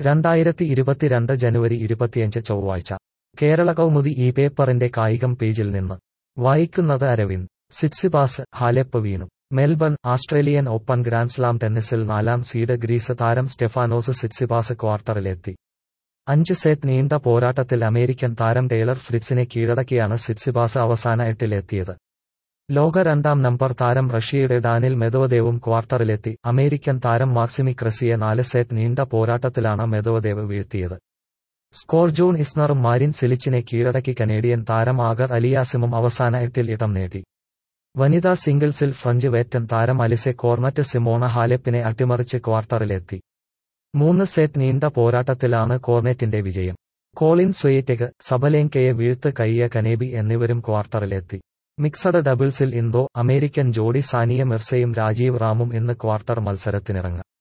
രണ്ടായിരത്തി ഇരുപത്തിരണ്ട് ജനുവരി ഇരുപത്തിയഞ്ച് ചൊവ്വാഴ്ച കേരള കൗമുദി ഈ പേപ്പറിന്റെ കായികം പേജിൽ നിന്ന് വായിക്കുന്നത് അരവിന്ദ് സിറ്റ്സിപാസ് ഹാലെപ്പ് വീണു മെൽബൺ ആസ്ട്രേലിയൻ ഓപ്പൺ ഗ്രാൻഡ്സ്ലാം ടെന്നീസിൽ നാലാം സീഡ് ഗ്രീസ് താരം സ്റ്റെഫാനോസ് സിറ്റ്സിപാസ് ക്വാർട്ടറിലെത്തി അഞ്ച് സെറ്റ് നീണ്ട പോരാട്ടത്തിൽ അമേരിക്കൻ താരം ടേലർ ഫ്രിറ്റ്സിനെ കീഴടക്കിയാണ് സിറ്റ്സിപാസ് അവസാന എട്ടിലെത്തിയത് ലോക രണ്ടാം നമ്പർ താരം റഷ്യയുടെ ഡാനിൽ മെദോദേവും ക്വാർട്ടറിലെത്തി അമേരിക്കൻ താരം മാക്സിമി ക്രസിയെ നാല് സെറ്റ് നീണ്ട പോരാട്ടത്തിലാണ് മെദോദേവ് വീഴ്ത്തിയത് സ്കോർ ജൂൺ ഇസ്നറും മാരിൻ സിലിച്ചിനെ കീഴടക്കി കനേഡിയൻ താരം ആഗർ അലിയാസിമും അവസാന എട്ടിൽ ഇടം നേടി വനിതാ സിംഗിൾസിൽ ഫ്രഞ്ച് വേറ്റൻ താരം അലിസെ കോർണറ്റ് സിമോണ ഹാലെപ്പിനെ അട്ടിമറിച്ച് ക്വാർട്ടറിലെത്തി മൂന്ന് സെറ്റ് നീണ്ട പോരാട്ടത്തിലാണ് കോർണറ്റിന്റെ വിജയം കോളിൻ സ്വയേറ്റക് സബലേങ്കയെ വീഴ്ത്ത് കയ്യ കനേബി എന്നിവരും ക്വാർട്ടറിലെത്തി മിക്സഡ് ഡബിൾസിൽ ഇന്തോ അമേരിക്കൻ ജോഡി സാനിയ മിർസയും രാജീവ് റാമും ഇന്ന് ക്വാർട്ടർ മത്സരത്തിനിറങ്ങും